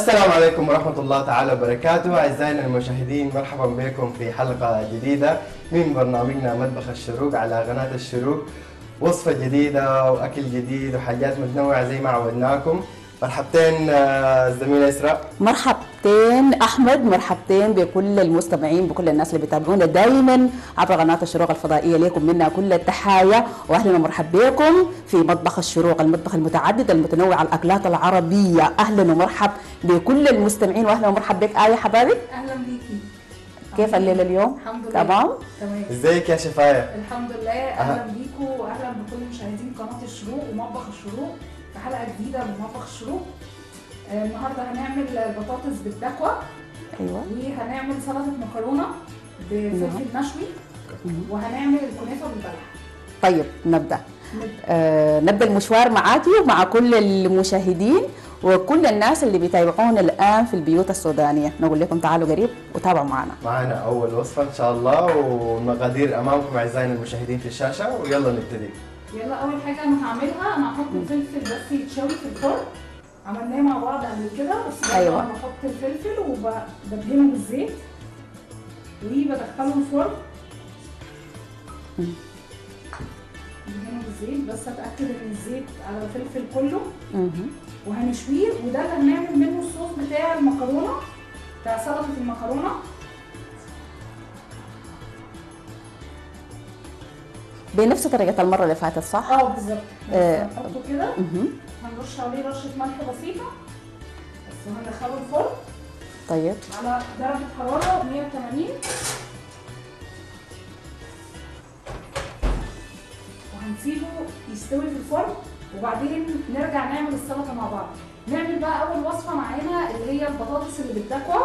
السلام عليكم ورحمة الله تعالى وبركاته أعزائنا المشاهدين مرحبا بكم في حلقة جديدة من برنامجنا مطبخ الشروق على قناة الشروق وصفة جديدة وأكل جديد وحاجات متنوعة زي ما عودناكم مرحبتين آه، الزميلة إسراء مرحبتين احمد مرحبتين بكل المستمعين بكل الناس اللي بيتابعونا دائما عبر قناه الشروق الفضائيه لكم منا كل التحايا واهلا ومرحبا بكم في مطبخ الشروق المطبخ المتعدد المتنوع الاكلات العربيه اهلا ومرحب بكل المستمعين واهلا ومرحبا بك ايه حبايبي اهلا بيكي كيف الليله اليوم الحمد لله تمام تمام ازيك يا شفاية الحمد لله اهلا بيكم واهلا بكل مشاهدين قناه الشروق ومطبخ الشروق في حلقه جديده من مطبخ الشروق آه، النهارده هنعمل البطاطس بالدكوه ايوه وهنعمل سلطه مكرونه بفلفل مشوي وهنعمل الكنافه بالبلح طيب نبدا نبدأ. آه نبدا المشوار معاكي ومع كل المشاهدين وكل الناس اللي بيتابعونا الان في البيوت السودانيه نقول لكم تعالوا قريب وتابعوا معنا معنا أول وصفة إن شاء الله والمقادير أمامكم أعزائنا المشاهدين في الشاشة ويلا نبتدي يلا اول حاجه انا هعملها انا هحط الفلفل بس يتشوي في الفرن عملناه مع بعض قبل كده بس برضه أيوة. انا بحط الفلفل وبدهنه بالزيت وبدخله الفرن مم. بدهنه بالزيت بس اتاكد ان الزيت على الفلفل كله مهم. وهنشويه وده اللي هنعمل منه الصوص بتاع المكرونه بتاع سلطه المكرونه بنفس طريقه المره اللي فاتت صح؟ اه بالظبط بس آه. هنحطه كده مهم. هنرش عليه رشه ملح بسيطه بس وهندخله الفرن طيب على درجة حرارة 180 وهنسيبه يستوي في الفرن وبعدين نرجع نعمل السلطة مع بعض نعمل بقى أول وصفة معانا اللي هي البطاطس اللي بالدكوة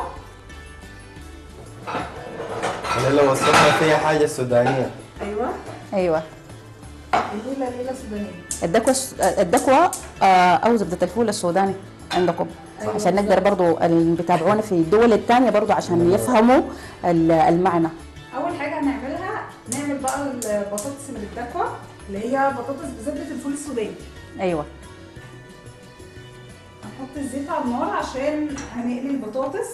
الليلة وصفتنا فيها حاجة سودانية أيوة ايوه الليلة ليلة سودانية الدكوه الدكوه آه، او زبده الفول السوداني عندكم أيوة عشان نقدر بالظبط. برضو اللي بيتابعونا في الدول الثانيه برضو عشان يفهموا ال- المعنى أول حاجة هنعملها نعمل بقى البطاطس اللي بالدكوة اللي هي بطاطس بزبدة الفول السوداني ايوه هنحط الزيت على النار عشان هنقلي البطاطس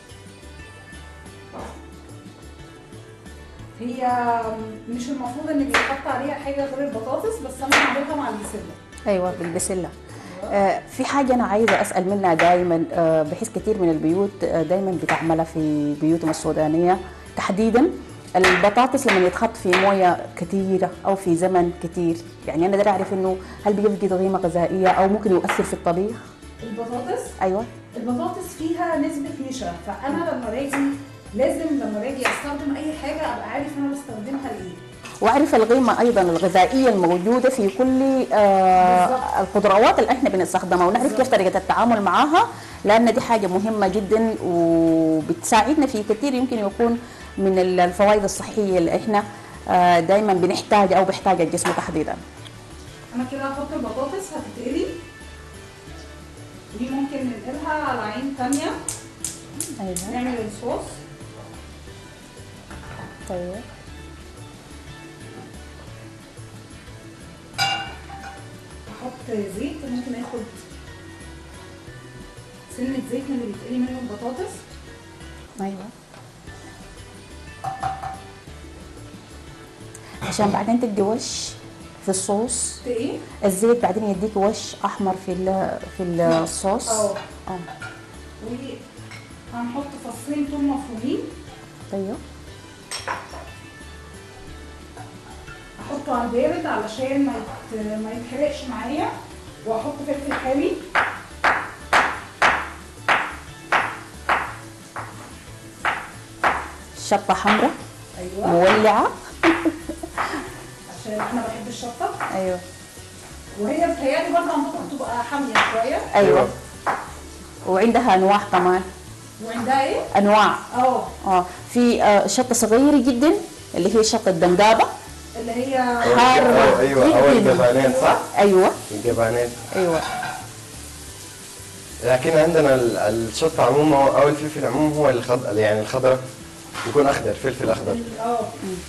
هي مش المفروض ان بيتحط عليها حاجه غير البطاطس بس انا هعملها مع البسله ايوه بالبسله آه، في حاجة أنا عايزة أسأل منها دائما آه، بحيث كثير من البيوت آه، دائما بتعملها في بيوتهم السودانية تحديدا البطاطس لما يتحط في موية كثيرة أو في زمن كثير يعني أنا داير أعرف إنه هل بيفقد قيمة غذائية أو ممكن يؤثر في الطبيخ البطاطس أيوه البطاطس فيها نسبه نشا فانا لما باجي لازم لما باجي استخدم اي حاجه ابقى عارف انا بستخدمها لايه واعرف القيمه ايضا الغذائيه الموجوده في كل آه بالظبط. الخضروات اللي احنا بنستخدمها ونعرف كيف بالظبط. طريقه التعامل معاها لان دي حاجه مهمه جدا وبتساعدنا في كثير يمكن يكون من ال- الفوائد الصحيه اللي احنا آه دائما بنحتاج او بيحتاج الجسم تحديدا انا كده هحط البطاطس هتتقلي دي ممكن ننقلها على عين تانية ايوه نعمل الصوص طيب احط زيت ممكن اخد سنة زيت من اللي بيتقلي منه البطاطس ايوه عشان بعدين تدي وش في الصوص ت- ايه؟ الزيت بعدين يديك وش احمر في ال- في الصوص اه اه وهنحط فصين توم مفرومين طيب احطه على البارد علشان ما يت... ما يتحرقش معايا واحط فلفل حامي شطه حمراء ايوه مولعه عشان انا بحب الشطه ايوه وهي بتهيألي برضه عندكم بتبقى حاميه شويه ايوه وعندها انواع كمان وعندها ايه؟ انواع اه اه في آه، شطه صغيره جدا اللي هي شطه دندابه اللي هي حارة أو- ايوه اول جداً. جبانين صح؟ ايوه الجبانين ايوه لكن عندنا ال- الشطة عموما او الفلفل عموما هو الخضر يعني الخضرة يكون اخضر فلفل اخضر اه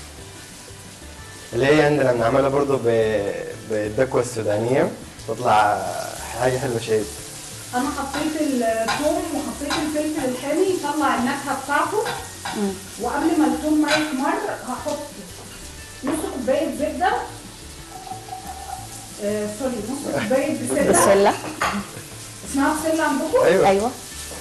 اللي هي عندنا بنعملها برضه ب- بالدكوة السودانية تطلع حاجة حلوة شيء انا حطيت الثوم وحطيت الفلفل الحامي يطلع النكهه بتاعته مم. وقبل ما الثوم ما يحمر هحط نص كوبايه زبده آه سوري نص كوبايه بسله بسله اسمها بسله عندكم ايوه ايوه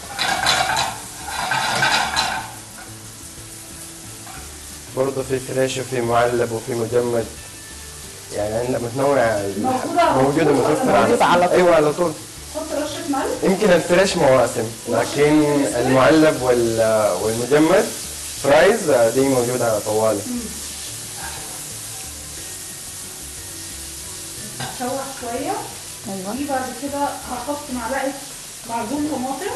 برضه في فريش وفي معلب وفي مجمد يعني عندنا متنوعة موجودة على موجودة طول. متوفرة موجودة على طول. ايوه على طول حط رشه ملح يمكن الفريش مواسم لكن المعلب وال- والمجمد فرايز آه، دي موجودة على طوالي شوح شويه ايوه دي بعد كده هحط معلقه معجون طماطم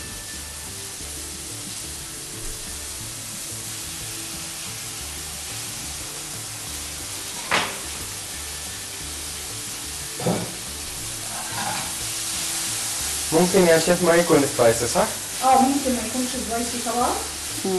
ممكن يا شيف ما يكون سبايسي صح؟ اه ممكن ما يكونش سبايسي طبعا مم.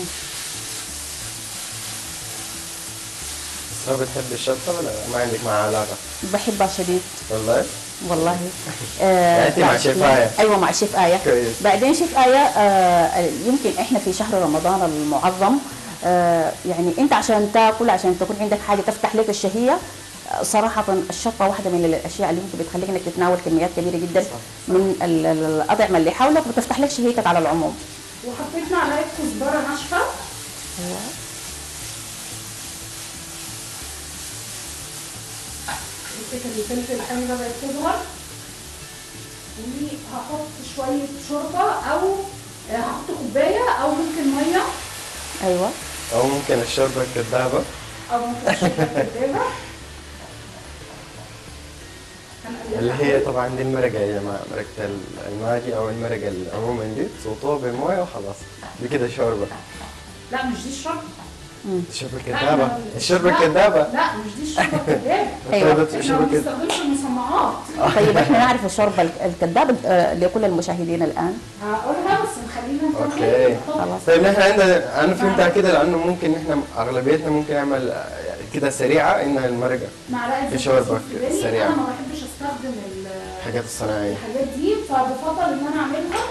بس ما بتحب الشطة ولا ما عندك معها علاقة؟ بحبها شديد والله؟ والله آه يعني أنت مع بعد- شيف آية. ايوه مع شيف آية كويس. بعدين شيف آية آه يمكن احنا في شهر رمضان المعظم آه يعني انت عشان تاكل عشان تكون عندك حاجه تفتح لك الشهيه آه، صراحة الشطة واحدة من الأشياء اللي ممكن بتخليك إنك تتناول كميات كبيرة جدا من ال- ال- الأطعمة اللي حولك وتفتح لك شهيتك على العموم. وحطيت معلقه كزبره ناشفه أيوة. الفكرة الفلفل الحامي بدأت تظهر وهحط شوية شوربة أو آه، هحط كوباية أو ممكن مية أيوة أو ممكن الشوربة الكذابة أو ممكن شوربة كدابة هنقلبها اللي هي طبعا دي المرقة يا جماعة مرقة الماجي أو المرقة ال- عموما دي تصوتوها بموية وخلاص دي كده شوربة لا مش دي الشوربة الشوربة لا، الكذابة أنا- الشوربة لا، الكذابة لا مش دي الشوربة الكدابة أيوة. طيب، احنا ما الشوربة الكذابة بنستخدمش المصنعات طيب احنا نعرف الشوربة الك- الكذابة آه، لكل المشاهدين الآن. هقولها بس نخلينا نكمل أوكي. خلاص. طيب نحن عندنا انا فهمتها كده لانه ممكن نحن اغلبيتنا ممكن نعمل آه، كده سريعه انها المرقه معلقة في زيت شوربة زيتون سوداني. سريعة. أنا ما بحبش أستخدم ال- الحاجات الصناعيه الحاجات دي فبفضل ان انا اعملها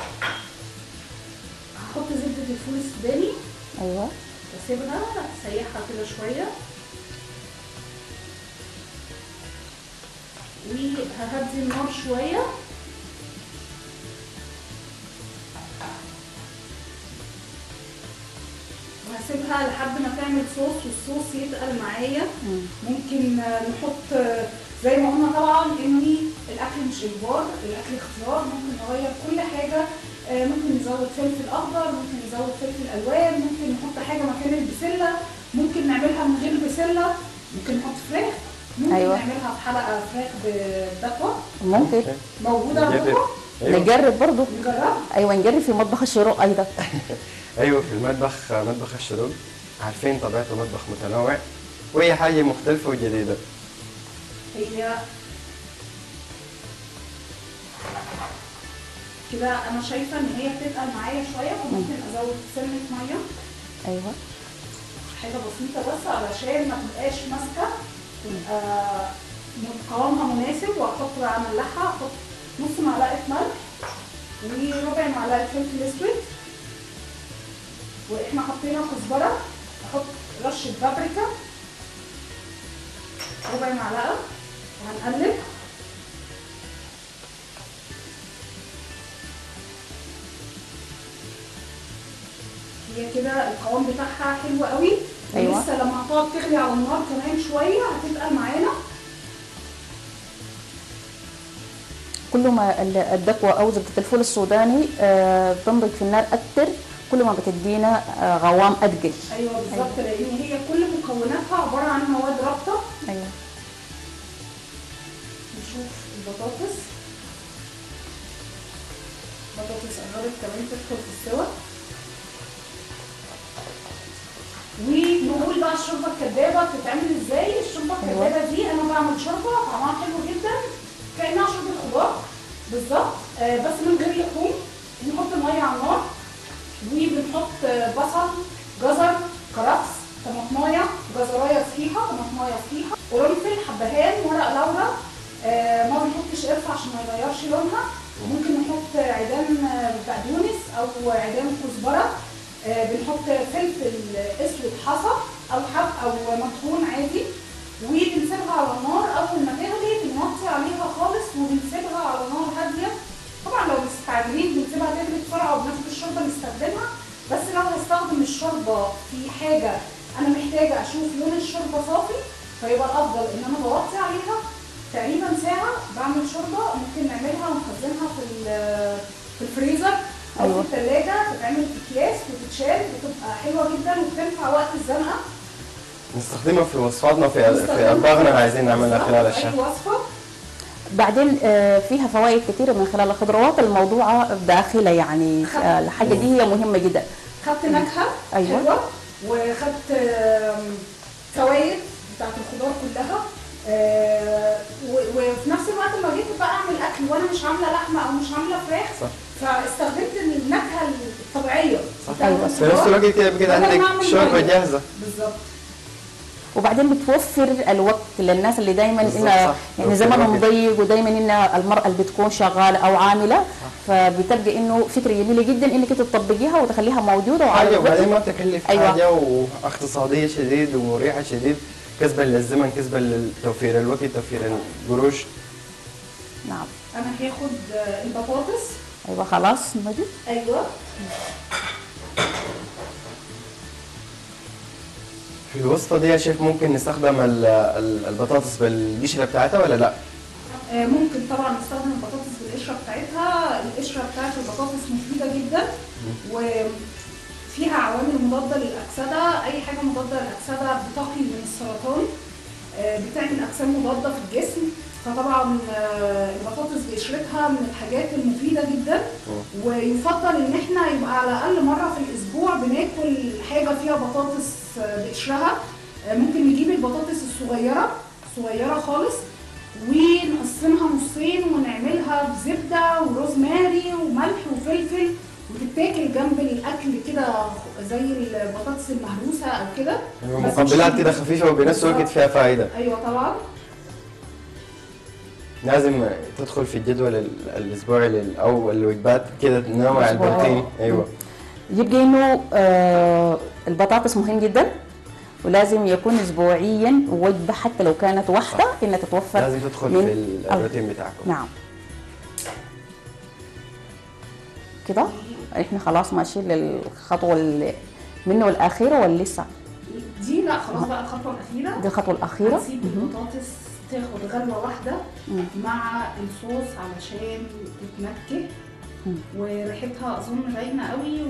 هحط زبده الفول السوداني أيوة واسيبها اسيحها كده شويه وههدي النار شويه وهسيبها لحد ما تعمل صوص والصوص يتقل معايا مم. ممكن آه، نحط آه، زي ما قلنا طبعا ان الاكل مش اجبار الاكل اختيار ممكن نغير كل حاجه آه، ممكن نزود فلفل اخضر ممكن نزود فلفل الوان ممكن نحط حاجه مكان البسله ممكن نعملها من غير بسله ممكن نحط فراخ ممكن أيوة. نعملها في حلقه فراخ بدكوه ممكن أوكي. موجوده نجرب. عندكم ايوه نجرب برضو نجرب أيوة نجرب في مطبخ الشروق أيضا. ايوه في المطبخ مطبخ الشروق عارفين طبيعته مطبخ متنوع وهي حاجه مختلفه وجديده هي كده انا شايفه ان هي بتتقل معايا شويه فممكن ازود سنه ميه أيوة حاجه بسيطه بس علشان ما تبقاش ماسكه تبقى قوامها مناسب واحط بقى املحها احط نص معلقه ملح وربع معلقه فلفل اسود واحنا حطينا كزبره احط رشه بابريكا ربع معلقه وهنقلب هي كده القوام بتاعها حلو قوي أيوة. ولسه لما هتقعد تغلي على النار كمان شويه هتتقل معانا كل ما ال- الدكوة أو زبدة الفول السوداني آه، تنضج في النار أكتر كل ما بتدينا آه، غوام أدقل. ايوه بالظبط لان هي كل مكوناتها عباره عن مواد رابطه أيوة نشوف البطاطس بطاطس قربت كمان تدخل في السوا ونقول بقى الشوربه الكدابه بتتعمل ازاي الشوربه أيوة. الكدابه دي انا بعمل شوربه طعمها حلو جدا كانها شوربه خضار بالظبط آه بس من غير لحوم بنحط ميه على النار وبنحط آه، بصل جزر كرفس طماطمايه جزرايه صحيحه طماطمايه صحيحه قرنفل حبهان ورق لورا آه ما بنحطش قرفه عشان ما يغيرش لونها وممكن نحط عيدان بقدونس او عيدان كزبره آه، بنحط فلفل اسود حصى او حب او مطحون عادي وبنسيبها على النار اول ما تغلي بنوطي عليها خالص وبنسيبها على نار هاديه طبعا لو مستعجلين بنسيبها تغلي بسرعه وبناخد الشوربه نستخدمها بس لو هستخدم الشوربه في حاجه انا محتاجه اشوف لون الشوربه صافي فيبقى الافضل ان انا بوطي عليها تقريبا ساعه بعمل شوربه ممكن نعملها ونخزنها في ال- في الفريزر او أيوة. في الثلاجه تتعمل في اكياس وتتشال بتبقى حلوه جدا وبتنفع وقت الزنقه نستخدمها في وصفاتنا في في اطباقنا عايزين نعملها خلال أي الشهر وصفه بعدين آه، فيها فوائد كثيره من خلال الخضروات الموضوعه داخله يعني آه، الحاجه دي هي مهمه جدا خدت نكهه أيوة. حلوه وخدت آم، فوائد بتاعت الخضار كلها آه، و- وفي نفس الوقت لما جيت بقى اعمل اكل وانا مش عامله لحمه او مش عامله فراخ صح. فاستخدمت النكهه الطبيعيه بتاعت أيوة. في نفس الخضار. الوقت كده بقت بدل ما عندك أعمل شوربه مية. جاهزه بالظبط وبعدين بتوفر الوقت للناس اللي دايما بالظبط، انها صح. يعني توفر زمنهم الوقت. ضيق ودايما انها المراه اللي بتكون شغاله او عامله فبتلقى انه فكره جميله جدا انك انت تطبقيها وتخليها موجوده وعلى حاجه وبعدين الوقت ما بتكلف أيوة. حاجه واقتصاديه شديد ومريحه شديد كسبا للزمن كسبا لتوفير الوقت توفير القروش نعم انا هاخد آه، البطاطس ايوه خلاص مجد ايوه في الوصفه دي يا شيف ممكن نستخدم ال- ال- البطاطس بالقشره بتاعتها ولا لا؟ آه، ممكن طبعا نستخدم البطاطس بالقشره بتاعتها القشره بتاعت البطاطس مفيده جدا وفيها عوامل مضاده للاكسده اي حاجه مضاده للاكسده بتقي من السرطان آه، بتعمل اجسام مضاده في الجسم فطبعا آه، البطاطس بقشرتها من الحاجات المفيده جدا ويفضل ان احنا يبقى على الاقل مره في الاسبوع بناكل حاجه فيها بطاطس آه، بقشرها آه، ممكن نجيب البطاطس الصغيره صغيره خالص ونقسمها نصين ونعملها بزبده وروزماري وملح وفلفل وتتاكل جنب الاكل كده زي البطاطس المهروسه او كده بس مقبلات مش- كده خفيفه وبنفس الوقت فيها فائده ايوه طبعا لازم تدخل في الجدول ال- الاسبوعي لل- او الوجبات كده تنوع الأسبوعي. البروتين ايوه يبقى انه آه البطاطس مهم جدا ولازم يكون اسبوعيا وجبه حتى لو كانت واحده انها تتوفر لازم تدخل من في ال- الروتين بتاعكم نعم كده احنا خلاص ماشيين للخطوه اللي منه الاخيره ولا لسه دي لا خلاص بقى الخطوه الاخيره دي الخطوه الاخيره هنسيب مهم. البطاطس تاخد غلوه واحده مم. مع الصوص علشان تتنكه مم. وريحتها اظن باينه قوي و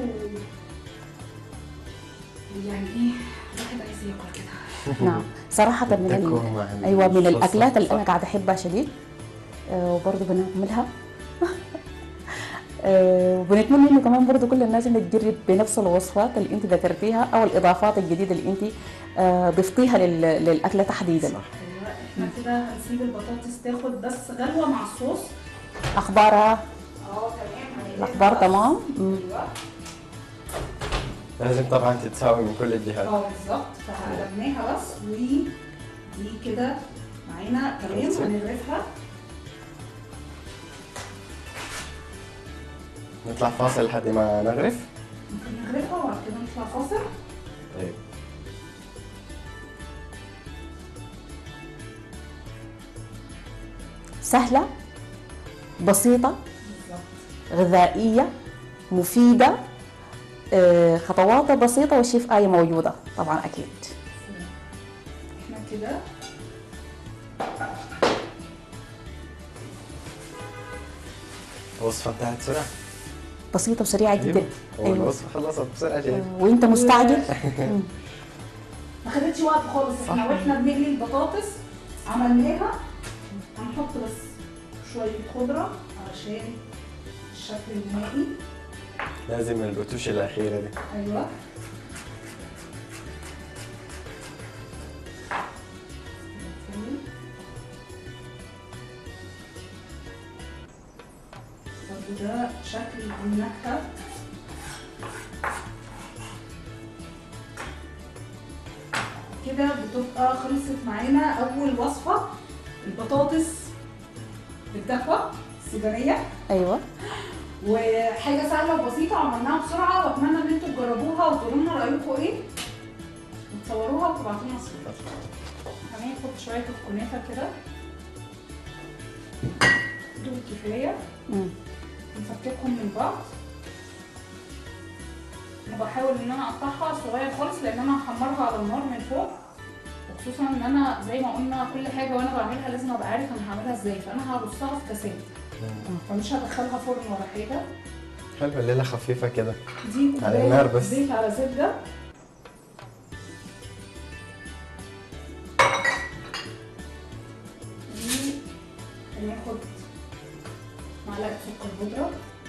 يعني ايه الواحد عايز ياكل كده نعم صراحه من تكو ال... مع ال- ايوه من الصوص الاكلات اللي صح. انا قاعده احبها شديد آه وبرضه بنعملها آه وبنتمنى انه كمان برضه كل الناس انها تجرب بنفس الوصفات اللي انت ذكرتيها او الاضافات الجديده اللي انت آه ضفتيها لل... للاكله تحديدا صح ايوه احنا كده هنسيب البطاطس تاخد بس غلوه مع الصوص اخبارها اه تمام الاخبار تمام مم. ايوه لازم طبعا تتساوي من كل الجهات اه بالظبط فقلبناها بس ودي كده معانا تمام خلاص. هنغرفها نطلع فاصل لحد ما نغرف ممكن نغرفها وبعد كده نطلع فاصل طيب سهله بسيطه بالظبط غذائيه مفيده آه خطواتها بسيطه والشيف آية موجوده طبعا اكيد احنا كده الوصفه انتهت بسرعه بسيطه وسريعه جدا ايوه الوصفه خلصت بسرعه جدا وانت مستعجل ما خدتش وقت خالص احنا واحنا بنقلي البطاطس عملناها هنحط بس شويه خضره علشان الشكل النهائي لازم البتوش الاخيره دي ايوه برضه ده شكل النكهه كده بتبقى خلصت معانا اول وصفه البطاطس بالدفة السودانيه ايوه وحاجه سهله وبسيطه عملناها بسرعه واتمنى ان انتوا تجربوها وتقولوا لنا رايكم ايه وتصوروها وتبعتوا لنا صور هناخد شويه الكنافه كده دول كفايه مم. نفككهم من بعض انا بحاول ان انا اقطعها صغير خالص لان انا هحمرها على النار من فوق وخصوصا ان انا زي ما قلنا كل حاجه وانا بعملها لازم ابقى عارف انا هعملها ازاي فانا هرصها في كاسات فمش هدخلها فرن ولا حاجه حلوه الليله خفيفه كده دي على كوباية النار بس. زيت على زبده دي هناخد معلقه سكر بودره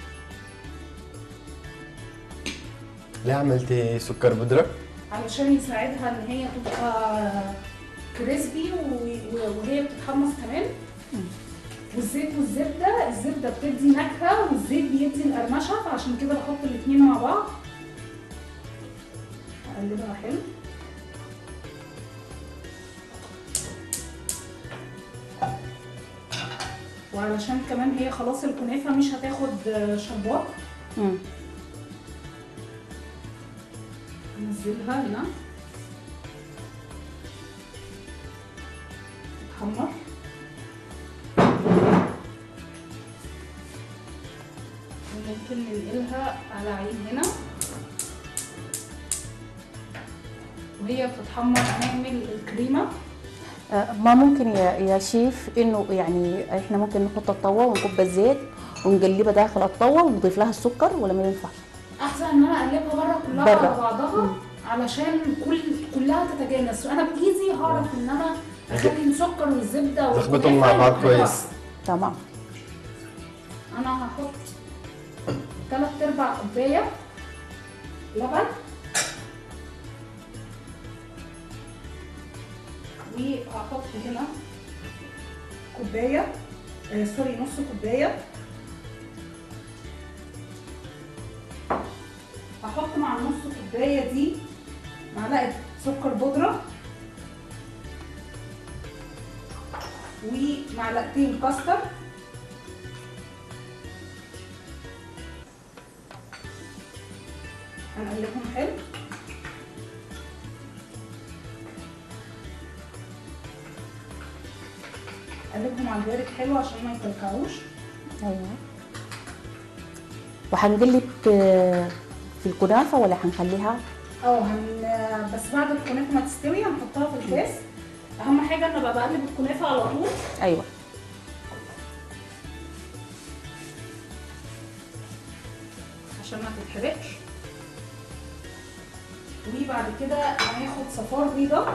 ليه عملتي سكر بودره؟ علشان يساعدها ان هي تبقى كريسبي و- و- وهي بتتحمص كمان والزيت والزبده الزبده بتدي نكهه والزيت بيدي القرمشه فعشان كده بحط الاثنين مع بعض اقلبها حلو وعلشان كمان هي خلاص الكنافه مش هتاخد شربات مم. ننزلها هنا تتحمر وممكن ننقلها على عين هنا وهي بتتحمر نعمل الكريمه آه، ما ممكن يا يا شيف انه يعني احنا ممكن نحط الطاوه ونكب الزيت ونقلبها داخل الطاوه ونضيف لها السكر ولا ما ينفع؟ احسن ان انا اقلبها بره كلها برا. على بعضها علشان كل كلها تتجانس وانا بايدي هعرف ان انا اخلي السكر والزبده تخبطهم مع والكنافة بعض مع كويس تمام انا هحط تلات ارباع كوبايه لبن وهحط هنا كوبايه آه سوري نص كوبايه هحط مع نص كوبايه دي معلقه سكر بودره ومعلقتين كاستر هنقلبهم حلو قلبهم على البارد حلو عشان ما يكلكعوش ايوه وهنقلب آه، في الكنافه ولا هنخليها اه هن بس بعد الكنافه ما تستوي هنحطها في الكاس اهم حاجه ان ابقى بقلب الكنافه على طول ايوه عشان ما تتحرقش وبعد كده هناخد صفار بيضه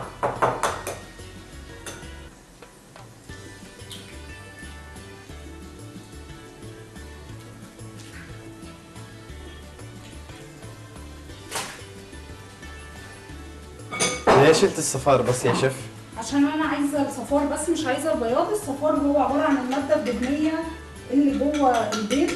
ليه شلت الصفار بس يا شيف؟ عشان انا عايزه الصفار بس مش عايزه البياض الصفار هو عباره عن الماده الدهنيه اللي جوه البيض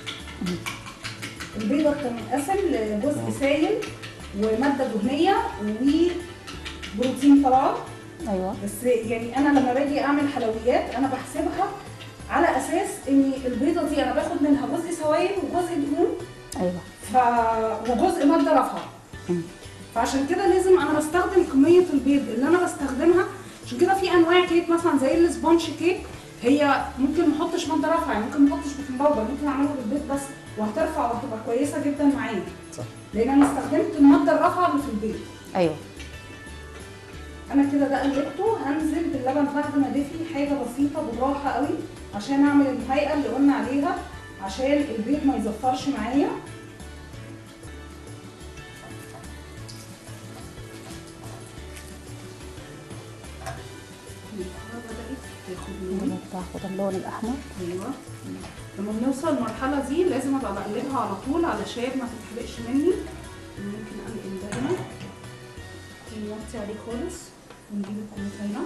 البيضه بتنقسم لجزء سائل وماده دهنيه وبروتين طبعا ايوه بس يعني انا لما باجي اعمل حلويات انا بحسبها على اساس ان البيضه دي انا باخد منها جزء سوائل وجزء دهون ايوه ف... وجزء ماده رافعه مم. فعشان كده لازم انا بستخدم كميه البيض اللي انا بستخدمها عشان كده في انواع كيك مثلا زي السبونج كيك هي ممكن ما احطش ماده رافعه يعني ممكن ما احطش بيكنج باودر ممكن اعمله بالبيض بس وهترفع وهتبقى كويسه جدا معايا صح. لان انا استخدمت الماده الرافعه اللي في البيض ايوه انا كده ده قلبته هنزل باللبن بعد ما دفي حاجه بسيطه بالراحه قوي عشان اعمل الهيئه اللي قلنا عليها عشان البيض ما يزفرش معايا بدأت تاخد لون تاخد اللون الاحمر ايوه لما بنوصل المرحله دي لازم ابقى بقلبها على طول علشان ما تتحرقش مني ممكن انقل ده هنا نوطي عليه خالص ونجيب الكمثرى هنا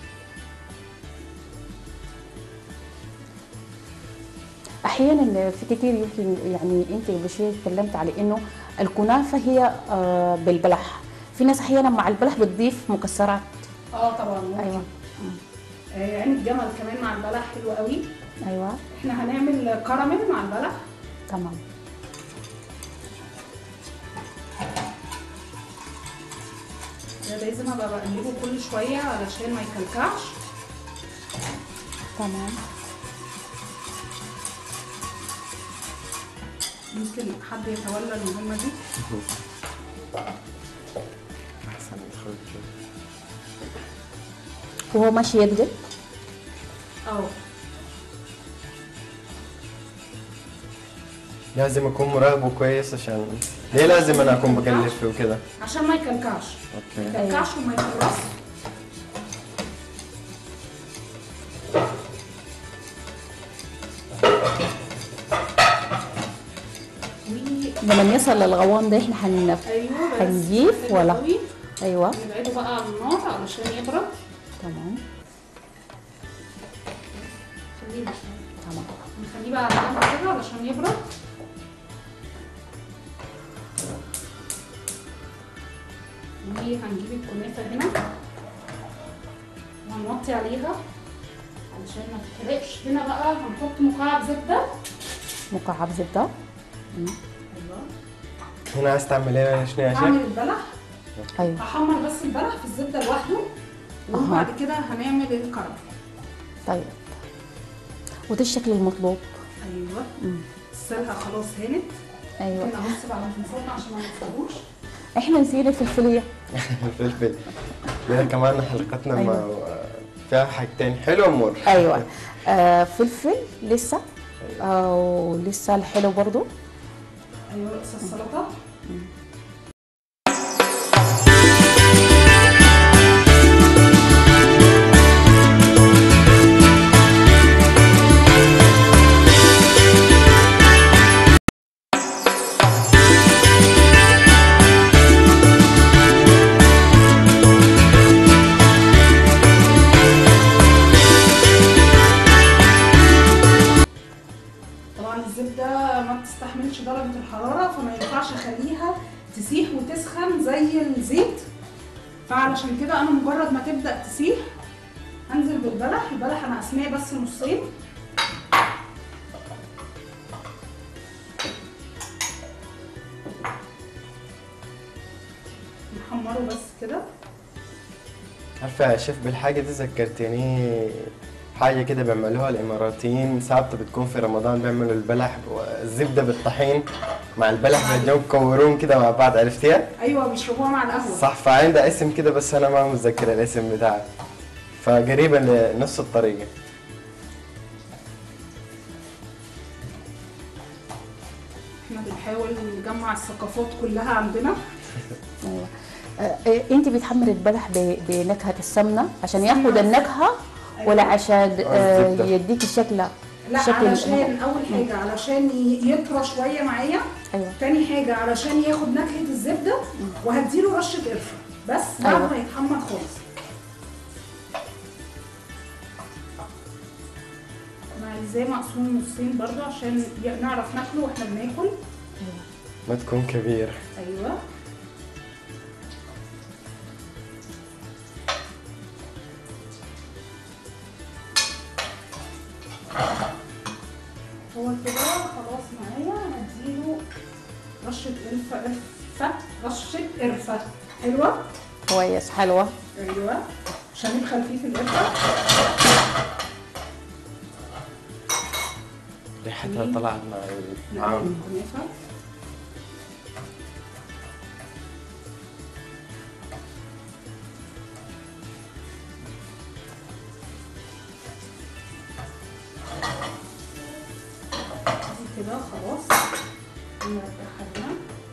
احيانا في كثير يمكن يعني انت قبل شويه اتكلمت على انه الكنافه هي آه، بالبلح في ناس احيانا مع البلح بتضيف مكسرات اه طبعا ممكن. ايوه آه، عين الجمل كمان مع البلح حلو قوي ايوه احنا هنعمل كراميل مع البلح تمام ده لازم ابقى بقلبه كل شويه علشان ما يكلكعش تمام ممكن حد يتولى المهمه دي احسن ادخل شوف وهو ماشي يقلب اه لازم اكون مراقبه كويس عشان ليه لازم انا اكون بقلب فيه وكده عشان ما يكلكعش ما اوكي يكلكعش وما يتقرص و لما يصل للغوام ده احنا حن... ايوه بس هنجيب حلو ولا؟ قوي. ايوه نبعده بقى عن النار علشان يبرد تمام خليه بقى. تمام نخليه بقى على جنب كده علشان يبرد وهنجيب الكنافة هنا وهنوطي عليها علشان ما تتحرقش هنا بقى هنحط مكعب زبدة مكعب زبده ايوه هنا عايز تعمل ايه شنو يا هعمل شيخ؟ البلح ايوه هحمر بس البلح في الزبدة لوحده وبعد كده هنعمل الكرب طيب وده الشكل المطلوب ايوه مم. السلقة خلاص هانت ايوه ممكن ابص على الفلفل عشان ما نفضوش احنا نسينا الفلفليه الفلفل كده كمان حلقتنا ما فيها حاجتين حلو ومر ايوه آه فلفل لسه آه ولسه الحلو برضو ايوه رأس السلطة طبعا الزبدة ما بتستحملش درجة الحرارة فما ينفعش اخليها تسيح وتسخن زي الزيت فعلشان كده انا مجرد ما تبدأ تسيح هنزل بالبلح البلح انا قسماه بس نصين نحمره بس كده عارفة يا شيف بالحاجة دي ذكرتني حاجة كده بيعملوها الإماراتيين ثابتة بتكون في رمضان بيعملوا البلح والزبدة بالطحين مع البلح بيجوا كورون كده مع بعض عرفتيها؟ ايوه بيشربوها مع القهوة صح فعندها اسم كده بس أنا ما متذكر الاسم بتاعها فقريبا لنفس الطريقة احنا بنحاول نجمع الثقافات كلها عندنا ايوه آه انت بتحمري البلح ب- بنكهه السمنه عشان ياخد النكهه ولا عشان آه الزبدة. يديك الشكل لا شكل علشان اول حاجه علشان ي- يطرى شويه معايا ايوه تاني حاجه علشان ياخد نكهه الزبده وهديله رشه قرفه بس بعد أيوة. ما يتحمر خالص انا عايزاه مقسوم نصين برضو عشان ي- نعرف ناكله واحنا بناكل ما تكون كبير ايوه هو كده خلاص معايا هديله رشة قرفة قرفة رشة قرفة حلوة كويس حلوه ايوه عشان يدخل فيه في القرفة ريحتها طلعت مع الطعام الكنافة دي كده خلاص نرجعها هنا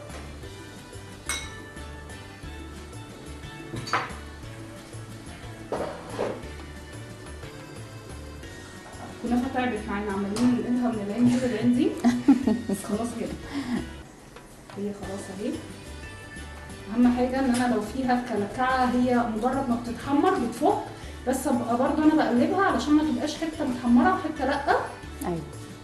الكنافة تعبت معانا عمالين ننقلها من العين دي للعين دي بس خلاص كده هي خلاص اهي اهم حاجه ان انا لو فيها كلكعه هي مجرد ما بتتحمر بتفك بس ابقى برضه انا بقلبها علشان ما تبقاش حته متحمره وحته لا ايوه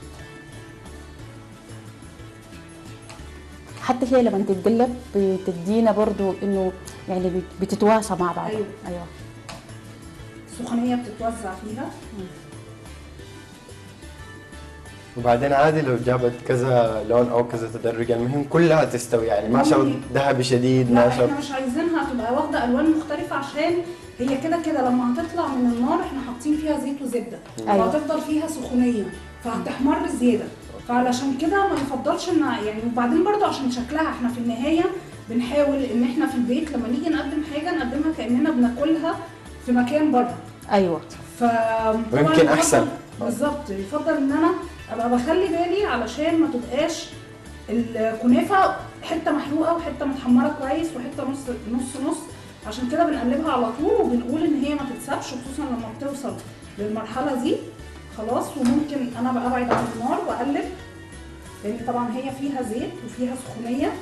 حتى هي لما تتقلب بتدينا برضو انه يعني بت- بتتواسى مع بعض أيوة. ايوه السخونيه بتتوزع فيها وبعدين عادي لو جابت كذا لون او كذا تدرج المهم كلها تستوي يعني ما شرط ممكن. ذهبي شديد لا ما شرط احنا مش عايزينها تبقى واخده الوان مختلفه عشان هي كده كده لما هتطلع من النار احنا حاطين فيها زيت وزبده أيوة. وهتفضل فيها سخونيه فهتحمر زياده فعلشان كده ما يفضلش ان يعني وبعدين برضو عشان شكلها احنا في النهايه بنحاول ان احنا في البيت لما نيجي نقدم حاجه نقدمها كاننا بناكلها في مكان بره ايوه ف ويمكن أحسن. بالظبط يفضل ان انا ابقى بخلي بالي علشان ما تبقاش الكنافه حته محروقه وحته متحمره كويس وحته نص نص نص عشان كده بنقلبها على طول وبنقول ان هي ما تتسابش خصوصا لما بتوصل للمرحله دي خلاص وممكن انا بقى ابعد عن النار واقلب لان طبعا هي فيها زيت وفيها سخونيه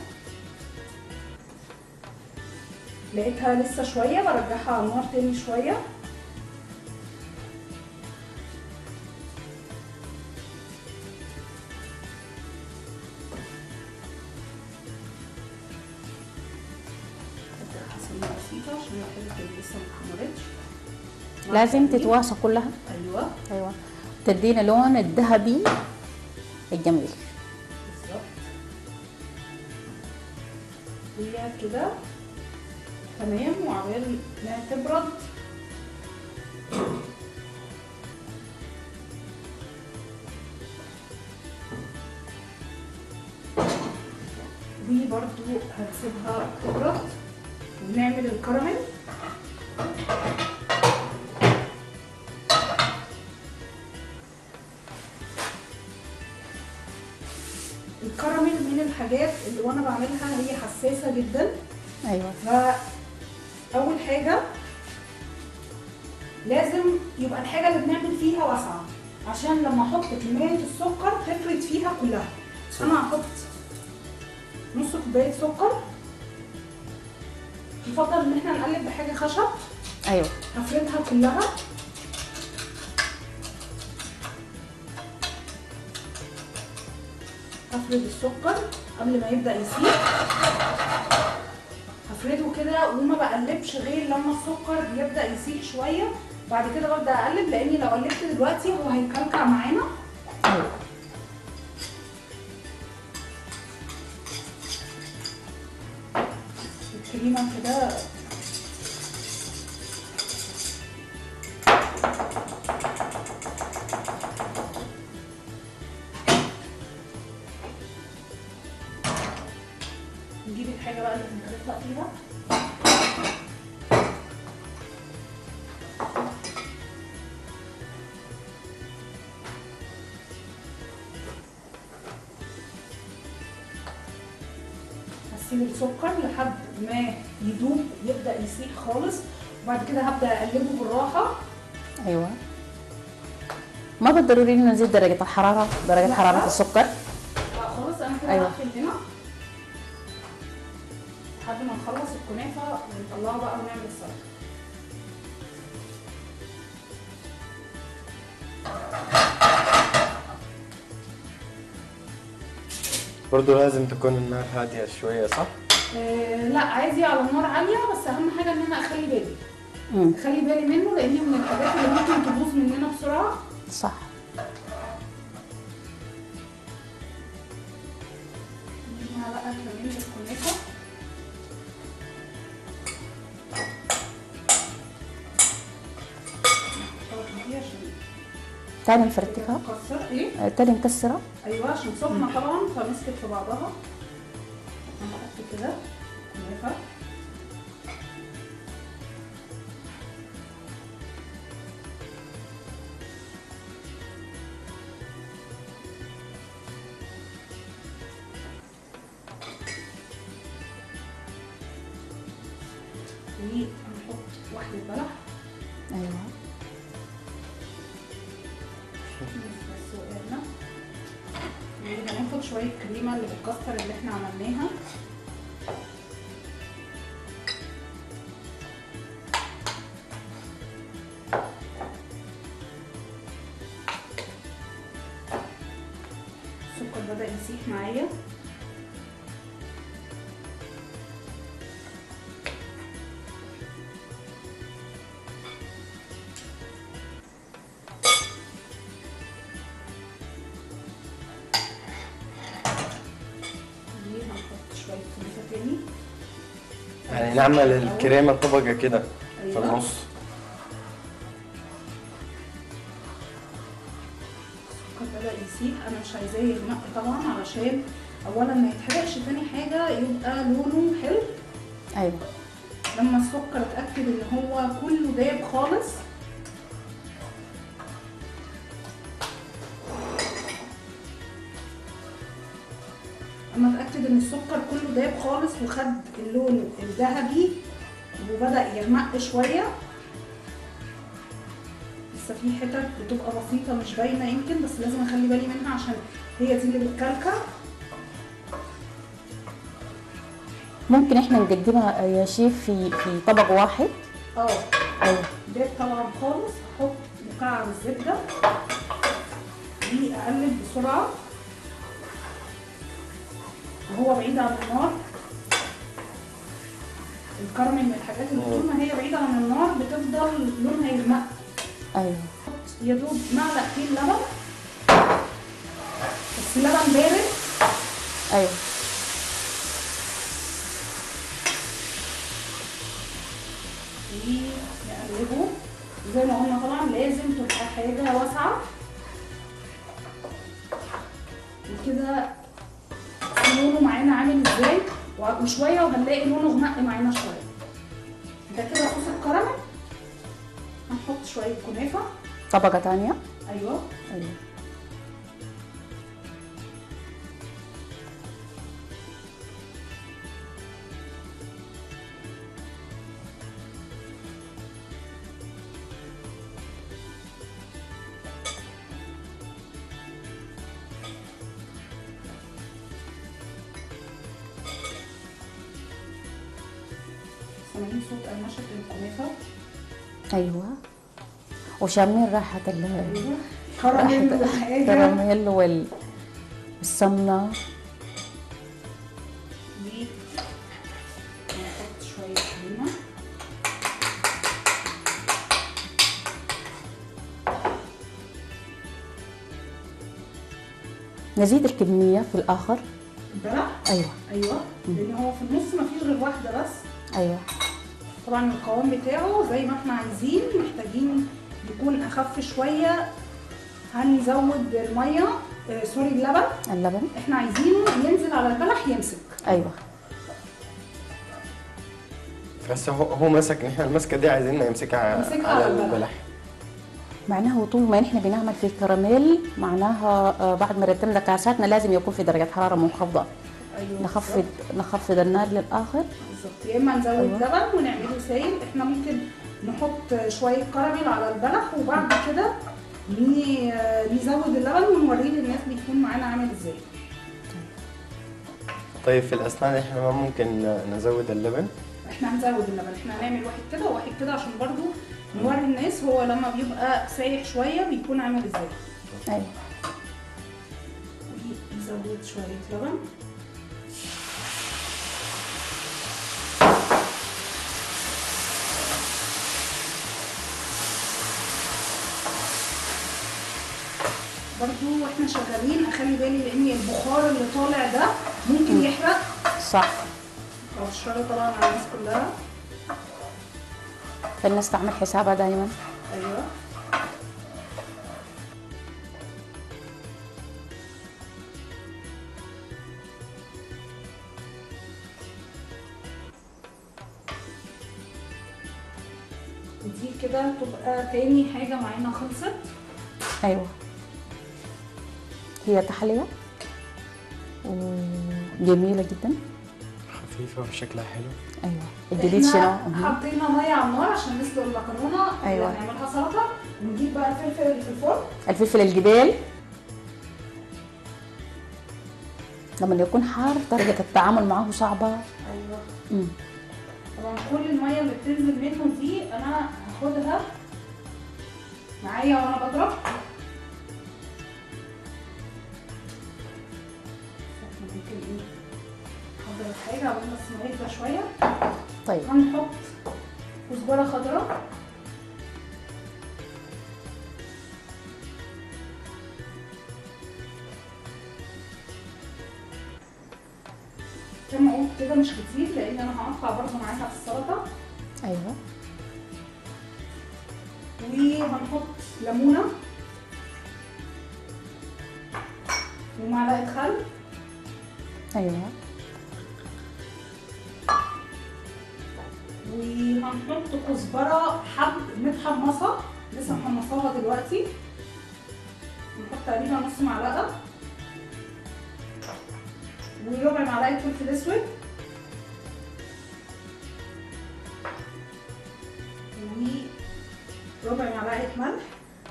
لقيتها لسه شويه برجعها على النار تاني شويه أبدأ أحسنها بسيطة عشان الحتة اللي لسه ما اتحمرتش لازم تتواصى كلها أيوه ايوه تدينا لون الذهبي الجميل بالظبط هي كده تمام وعبال ما تبرد دي برضو هنسيبها تبرد ونعمل الكراميل الكراميل من الحاجات اللي وانا بعملها هي حساسه جدا ايوه فاول حاجه لازم يبقى الحاجه اللي بنعمل فيها واسعه عشان لما احط كميه السكر تفرد فيها كلها انا هحط نص كوبايه سكر يفضل ان احنا نقلب بحاجه خشب ايوه هفردها كلها هفرد السكر قبل ما يبدأ يسيح هفرده كده وما بقلبش غير لما السكر يبدأ يسيح شوية بعد كده ببدأ أقلب لأني لو قلبت دلوقتي هو هيكلكع معانا ايوه الكريمة كده نجيب الحاجة بقى اللي بنخلطها فيها هسيب السكر لحد ما يدوب يبدأ يسيح خالص وبعد كده هبدأ أقلبه بالراحة ايوه ما بالضروري انه نزيد درجه الحراره درجه لا. حراره السكر لا خلاص أنا كده أيوة. هقفل هنا لحد ما نخلص الكنافة ونطلعه بقى ونعمل السلطة برضه لازم تكون النار هاديه شويه صح؟ آه لا عايزة على النار عالية بس أهم حاجة إن أنا أخلي بالي امم أخلي بالي منه لأنه من الحاجات اللي ممكن تبوظ مننا بسرعة صح نجيب معلقة كمان الكنافة نحطها دي عشان تاني نفرتكها تكسر ايه آه، تاني نكسرها ايوه عشان سخنه طبعا فمسكت في بعضها هنحط كده كنافه وهنحط واحدة بلح ايوه بس وقعنا وهناخد شوية كريمة اللي بالكاستر اللي احنا عملناها السكر بدأ يسيح معايا يعني نعمل الكريمه طبقه كده في أيوة. النص السكر بدأ يسيح انا مش عايزاه يغمق طبعا علشان اولا ما يتحرقش تاني حاجه يبقى لونه حلو ايوه لما السكر اتاكد ان هو كله داب خالص اما اتاكد ان السكر كله داب خالص وخد اللون الذهبي وبدا يغمق شويه لسه في حتت بتبقى بسيطه مش باينه يمكن بس لازم اخلي بالي منها عشان هي دي اللي بتكلكع ممكن احنا نقدمها يا شيف في في طبق واحد اه ايوه ده طبعا خالص احط مكعب الزبده دي اقلب بسرعه وهو بعيد عن النار الكراميل من الحاجات اللي طول ما هي بعيده عن النار بتفضل لونها يغمق ايوه احط يا دوب معلقتين لبن بس لبن بارد ايوه ونقلبه زي ما قلنا طبعا لازم تبقى حاجة واسعة وكده لونه معانا عامل ازاي و- وشوية وهنلاقي لونه غمق معانا شوية ده كده صوص الكراميل هنحط شوية كنافة طبقة تانية ايوه ايوه سامعين صوت قرمشة الكنافة ايوه وشامين ريحة ال ايوه كراميل وحاجة الكراميل وال- والسمنة دي نحط شوية كريمة نزيد الكمية في الآخر البلح أيوة ايوه لان هو في النص مفيش غير واحده بس أيوة طبعا القوام بتاعه زي ما احنا عايزين محتاجين يكون اخف شويه هنزود الميه آه سوري اللبن اللبن احنا عايزينه ينزل على البلح يمسك أيوة بس هو هو مسك نحن المسكه دي عايزين نمسكها نمسكها على على البلح. البلح معناها طول ما نحن بنعمل في الكراميل معناها آه، بعد ما رتبنا كاساتنا لازم يكون في درجة حرارة منخفضة ايوه نخفض نخفض النار للآخر بالظبط يا اما نزود أيوة. لبن ونعمله سايل احنا ممكن نحط شويه كراميل على البلح وبعد كده ن- آه، نزود اللبن ونوريه للناس بيكون معانا عامل ازاي طيب في الاسنان احنا ما ممكن نزود اللبن احنا هنزود اللبن احنا هنعمل واحد كده وواحد كده عشان برضو نوري الناس هو لما بيبقى سايح شويه بيكون عامل ازاي أيوة نزود شويه لبن برضو واحنا شغالين اخلي بالي لان البخار اللي طالع ده ممكن يحرق صح الشر طبعا على الناس كلها فالناس تعمل حسابها دايما ايوه دي كده تبقى تاني حاجة معانا خلصت أيوة هي تحلية وجميلة جدا خفيفه وشكلها حلو أيوة الجديد شنو؟ احنا مهم. حطينا مية على النار عشان نسلق المكرونة أيوة. نعملها سلطة ونجيب بقى الفلفل اللي في الفرن الفلفل الجبال لما يكون حار طريقة التعامل معه صعبة ايوه مم. طبعا كل الميه اللي بتنزل منه دي انا هاخدها معايا وانا بضرب ممكن ايه احضر الحاجه قبل بس ما يهدى شويه طيب هنحط كزبره خضراء زي ما ما قلت كده مش كتير لان انا هقطع برضه معاها في السلطه ايوه وهنحط ليمونه ومعلقه خل ايوه وهنحط كزبره حب متحمصه لسه محمصاها دلوقتي نحط تقريبا نص معلقه وربع معلقه فلفل اسود وربع معلقه ملح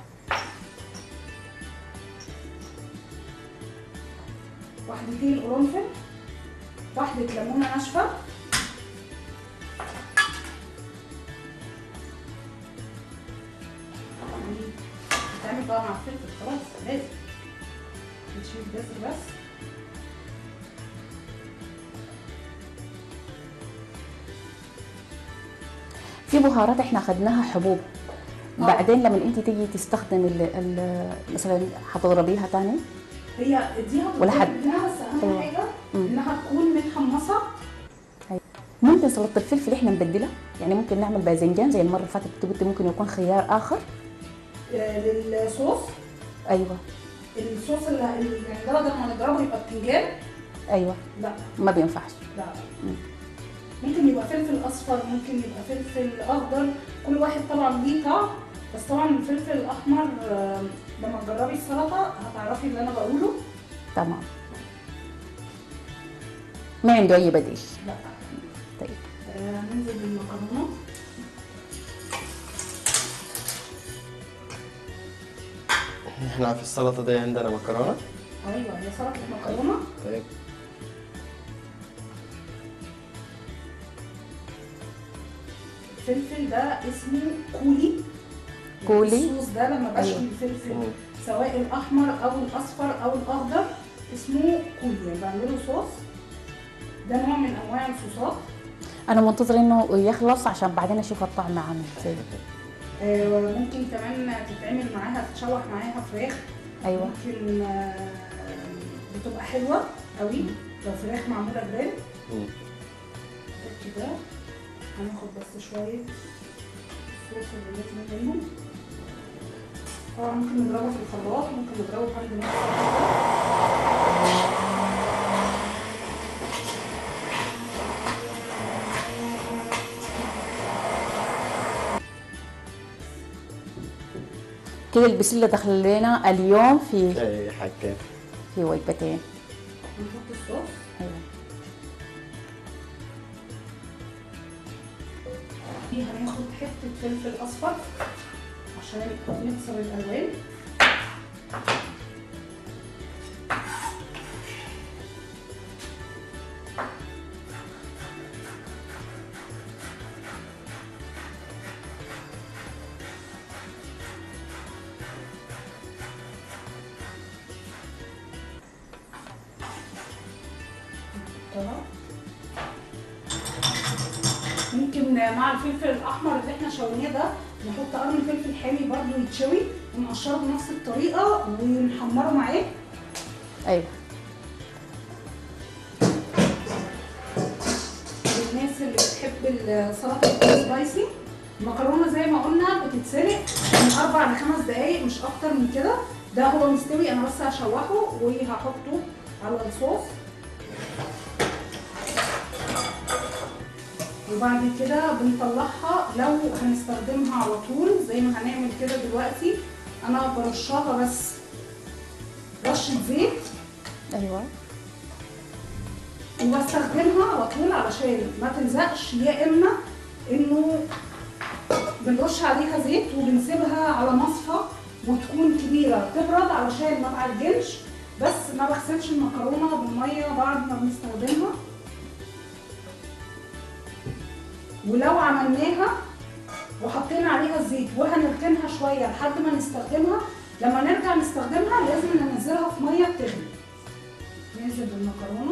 واحدتين قرنفل واحدة ليمونة ناشفة بتعمل بقى مع الفلفل خلاص لازم بتشيل الجزر بس في بهارات احنا اخذناها حبوب آه. بعدين لما انت تيجي تستخدم ال ال مثلا حتضربيها تاني هي اديها ولا حد- منها بس اهم أيوة. حاجة مم. انها تكون متحمصة ممكن سلطه الفلفل احنا نبدلها يعني ممكن نعمل باذنجان زي المره اللي فاتت كنت قلت ممكن يكون خيار اخر آه، للصوص ايوه الصوص اللي اللي يعني ده لما نضربه يبقى بتنجان ايوه لا ما بينفعش لا مم. ممكن يبقى فلفل اصفر ممكن يبقى فلفل اخضر كل واحد طبعا ليه طعم بس طبعا الفلفل الاحمر آه، لما تجربي السلطه هتعرفي اللي انا بقوله تمام ما عنده اي بديل لا طيب آه، ننزل بالمكرونه احنا في السلطه دي عندنا مكرونه ايوه هي سلطه مكرونه طيب الفلفل ده اسمه كولي كولي؟ الصوص ده لما بشوي أيوة. الفلفل مم. سواء الاحمر او الاصفر او الاخضر اسمه كولي يعني بعمله صوص ده نوع من انواع الصوصات انا منتظر انه يخلص عشان بعدين اشوف الطعم عامل ازاي آه، ممكن كمان تتعمل معاها تتشوح معاها فراخ ايوه ممكن آه، بتبقى حلوه قوي لو فراخ معموله جريل مم. كده هناخد بس شويه صوص اللي لازم منهم طبعا ممكن نضربه في الخلاط ممكن نضربه في عند نفسه كده البسله دخل لنا اليوم في اي حكيت في وجبتين نحط الصوص ايوه فيها هناخد حته فلفل اصفر عشان نكسر الالوان نحطها. ممكن مع الفلفل الاحمر اللي احنا شويناه ده نحط قرن فلفل حامي برضو يتشوي ونقشره بنفس الطريقه ونحمره معاه ايوه للناس اللي بتحب السلطه تكون سبايسي المكرونه زي ما قلنا بتتسلق من اربع لخمس دقايق مش اكتر من كده ده هو مستوي انا بس هشوحه وهحطه على الصوص وبعد كده بنطلعها لو هنستخدمها على طول زي ما هنعمل كده دلوقتي انا برشها بس رشه زيت ايوه وبستخدمها على طول علشان ما تلزقش يا اما انه بنرش عليها زيت وبنسيبها على مصفى وتكون كبيره تبرد علشان ما تعجنش بس ما بغسلش المكرونه بالميه بعد ما بنستخدمها ولو عملناها وحطينا عليها الزيت وهنركنها شويه لحد ما نستخدمها لما نرجع نستخدمها لازم ننزلها في ميه بتغلي ننزل بالمكرونه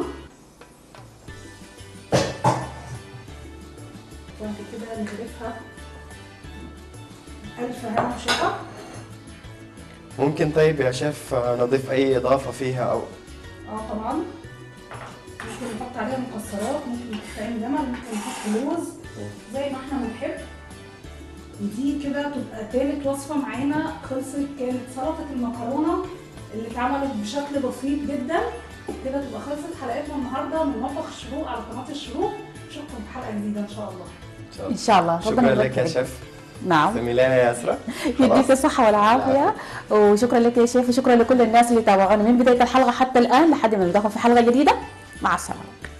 وبعد كده نغرفها ألف هنا وشفا ممكن طيب يا شيف آه، نضيف اي اضافه فيها او اه طبعا ممكن نحط نحط عليها مكسرات ممكن نحط عين جمل ممكن نحط لوز زي ما احنا بنحب ودي كده تبقى تالت وصفه معانا خلصت كانت سلطه المكرونه اللي اتعملت بشكل بسيط جدا كده تبقى خلصت حلقتنا النهارده من مطبخ الشروق على قناه الشروق اشوفكم في حلقه جديده ان شاء الله ان شاء الله شكرا ربنا لك يا يوفقك. شيف نعم زميلنا يا يسرا يديك الصحة والعافية وشكرا لك يا شيخ وشكرا لكل الناس اللي تابعونا من بداية الحلقة حتى الآن لحد ما نلقاكم في حلقة جديدة مع السلامة